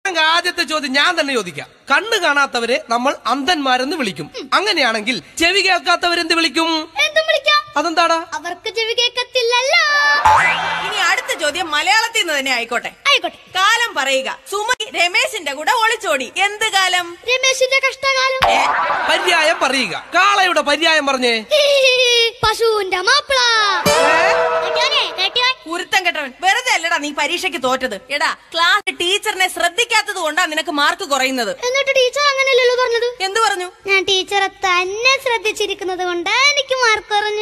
ആദ്യത്തെ ചോദ്യം ഞാൻ തന്നെ ചോദിക്കാം കണ്ണ് കാണാത്തവരെ നമ്മൾ അന്ധന്മാരെന്ന് വിളിക്കും അങ്ങനെയാണെങ്കിൽ ചെവി കേൾക്കാത്തവരെന്ത് വിളിക്കും എന്തും വിളിക്കാം അതെന്താടാ അവർക്ക് ചെവി കേൾക്കത്തില്ലല്ലോ ഇനി അടുത്ത ചോദ്യം മലയാളത്തിൽ നിന്ന് തന്നെ ആയിക്കോട്ടെ ആയിക്കോട്ടെ കാലം പറയുക സുമതി രമേശിന്റെ കൂടെ ഒളിച്ചോടി എന്ത് കാലം രമേശിന്റെ കഷ്ടകാലം പര്യായം പറയുക കാളയുടെ പര്യായം പറഞ്ഞേ ഹീ, പശുവിന്റെ മാപ്പിള കെട്ടിയോനെ, കെട്ടിയോൻ. കുരുത്തം കെട്ടവൻ വെറുതെ അല്ലടാ നീ പരീക്ഷയ്ക്ക് തോറ്റത് എടാ ക്ലാസ് ടീച്ചറിനെ ശ്രദ്ധിക്കാത്തത് കൊണ്ടാ നിനക്ക് മാർക്ക് കുറയുന്നത് എന്നിട്ട് ടീച്ചർ അങ്ങനെയല്ലല്ലോ പറഞ്ഞത് എന്തു പറഞ്ഞു ഞാൻ ടീച്ചറെ തന്നെ ശ്രദ്ധിച്ചിരിക്കുന്നത് കൊണ്ട് എനിക്ക് മാർക്ക് കുറഞ്ഞു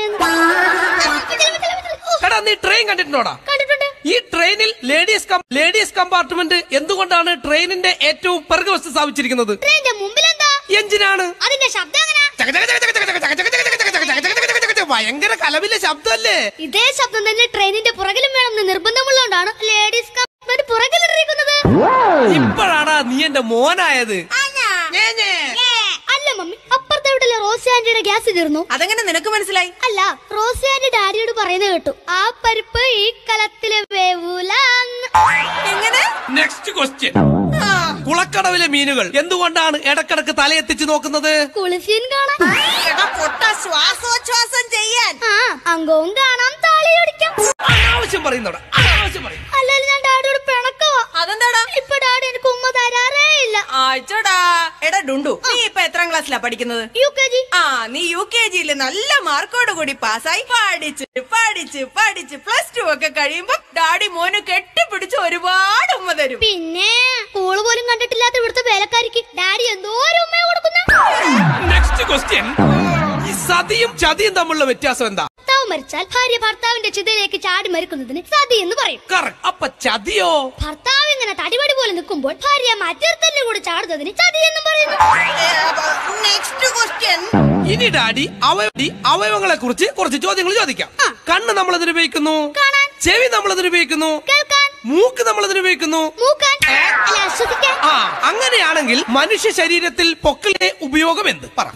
എടാ നീ ട്രെയിൻ കണ്ടിട്ടുണ്ടോടാ കണ്ടിട്ടുണ്ട് ഈ ട്രെയിനിൽ ലേഡീസ് കം- ലേഡീസ് കമ്പാർട്ട്മെന്റ് എന്തുകൊണ്ടാണ് ട്രെയിനിന്റെ ഏറ്റവും പിറകുവശത്ത് സ്ഥാപിച്ചിരിക്കുന്നത് ട്രെയിനിന്റെ മുമ്പിൽ എന്താ എഞ്ചിനാണ് അതിന്റെ ശബ്ദം എങ്ങനാ ചക ചക ചക ചക ചക ചക ചക ചക ചക ചക ചക ചക ചക ചക ചക ചക ചക. ഭയങ്കര കലവിലെ ശബ്ദമല്ലേ ഇതേ ശബ്ദം തന്നെ ട്രെയിനിന്റെ പുറകിലും വേണമെന്ന് നിർബന്ധമുള്ളതുകൊണ്ടാണ് ലേഡീസ് കമ്പാർട്ട്മെന്റ് പുറകിലിട്ടിരിക്കുന്നത് ഇപ്പോഴാടാ നീ എന്റെ മോനായത് ഞേ, ഞേ. അല്ല മമ്മി അപ്പുറത്തെ വീട്ടിലെ റോസ് ആന്റിയുടെ ഗ്യാസ് തീർന്നു അതെങ്ങനെ നിനക്ക് മനസ്സിലായി അല്ല റോസ് ആന്റി ഡാഡിയോട് പറയുന്നത് കേട്ടു ആ പരിപ്പ് ഈ കലത്തില് വേവൂല എങ്ങനെ നെക്സ്റ്റ് ക്വസ്റ്റ്യൻ കുളക്കടവിലെ മീനുകൾ എന്തുകൊണ്ടാണ് ഇടക്കിടക്ക് തലയെത്തിച്ച് നോക്കുന്നത് കുളിസീൻ കാണാൻ എടാ പൊട്ട ശ്വാസോച്ഛ്വാസം ചെയ്യാൻ ആ അംഗവും കാണാം താളിയോടിക്കാം അനാവശ്യം പറയുന്നോടാ അനാവശ്യം പറയും അല്ലെങ്കിൽ ഞാൻ ഡാഡിയോട് പിണക്കവാ അതെന്താടാ ഇപ്പൊ ഡാഡി എനിക്ക് ഉമ്മ തരാറേ ഇല്ല ആച്ചോടാ എടാ ഡുണ്ടു നീ ഇപ്പൊ എത്രാം ക്ലാസ്സിലാ പഠിക്കുന്നത് യു കെ ജി ആ നീ യു കെ ജിയിൽ നല്ല മാർക്കോട് കൂടി പാസ്സായി പഠിച്ച് പഠിച്ച് പഠിച്ച് പ്ലസ് ടു ഒക്കെ കഴിയുമ്പോ ഡാഡി മോന് കെട്ടിപ്പിടിച്ച് ഒരുപാട് ഉമ്മ തരും പിന്നെ സ്കൂള് പോലും കണ്ടിട്ടില്ലാത്ത ഇവിടുത്തെ വേലക്കാരിക്ക് ഡാഡി എന്തോരം ഉമ്മ കൊടുക്കുന്ന നെക്സ്റ്റ് ക്വസ്റ്റ്യൻ ഈ സതിയും ചതിയും തമ്മിലുള്ള വ്യത്യാസം എന്താ ഭർത്താവ് മരിച്ചാൽ ഭാര്യ ഭർത്താവിന്റെ ചിതയിലേക്ക് ചാടി മരിക്കുന്നതിന് സതി എന്ന് പറയും കറക്റ്റ് അപ്പൊ ചതിയോ ഭർത്താവ് ഇങ്ങനെ തടിപടി പോലെ നിൽക്കുമ്പോൾ ഭാര്യ മറ്റൊരുത്തന്നെ കൂടെ ചാടുന്നതിന് ചതി എന്നും പറയുന്നു നെക്സ്റ്റ് ക്വസ്റ്റ്യൻ ഇനി ഡാഡി അവയവ അവയവങ്ങളെ കുറിച്ച് കുറച്ച് ചോദ്യങ്ങൾ ചോദിക്കാം ആ. കണ്ണ് നമ്മൾ അതിന് ഉപയോഗിക്കുന്നു കാണാൻ ചെവി നമ്മൾ അതിന് ഉപയോഗിക്കുന്നു കേൾക്കാൻ മൂക്ക് നമ്മൾ അതിന് ഉപയോഗിക്കുന്നു മൂക്കാൻ അല്ല ശ്വസിക്കാൻ ആ അങ്ങനെയാണെങ്കിൽ മനുഷ്യ ശരീരത്തിൽ പൊക്കിളിന്റെ ഉപയോഗം എന്ത് പറ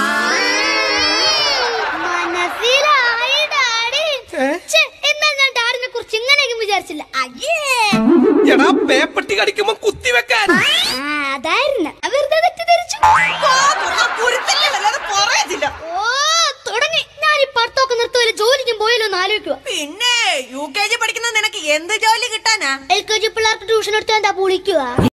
മനസ്സിലായി ഡാഡി ഏ? ഛെ, എന്നാൽ ഞാൻ ഡാഡിനെ കുറിച്ച് ഇങ്ങനെയൊന്നും വിചാരിച്ചില്ല അയ്യേ എടാ പേപ്പട്ടി കടിക്കുമ്പോ കുത്തിവെക്കാൻ ആ, അതായിരുന്നു വെറുതെ തെറ്റിദ്ധരിച്ചു കുരുത്തല്ലാതെ പറയത്തില്ല ഓ തുടങ്ങി ഞാൻ ഈ പഠിത്തമൊക്കെ നിർത്തുവല്ലോ ജോലിക്കും പോയല്ലോ എന്ന് ആലോചിക്കുക പിന്നെ യു കെ ജി പഠിക്കുന്ന നിനക്ക് എന്ത് ജോലി കിട്ടാനാ എൽ കെ ജി പിള്ളേർക്ക് ട്യൂഷൻ എടുത്താൽ എന്താ പൊളിക്കുക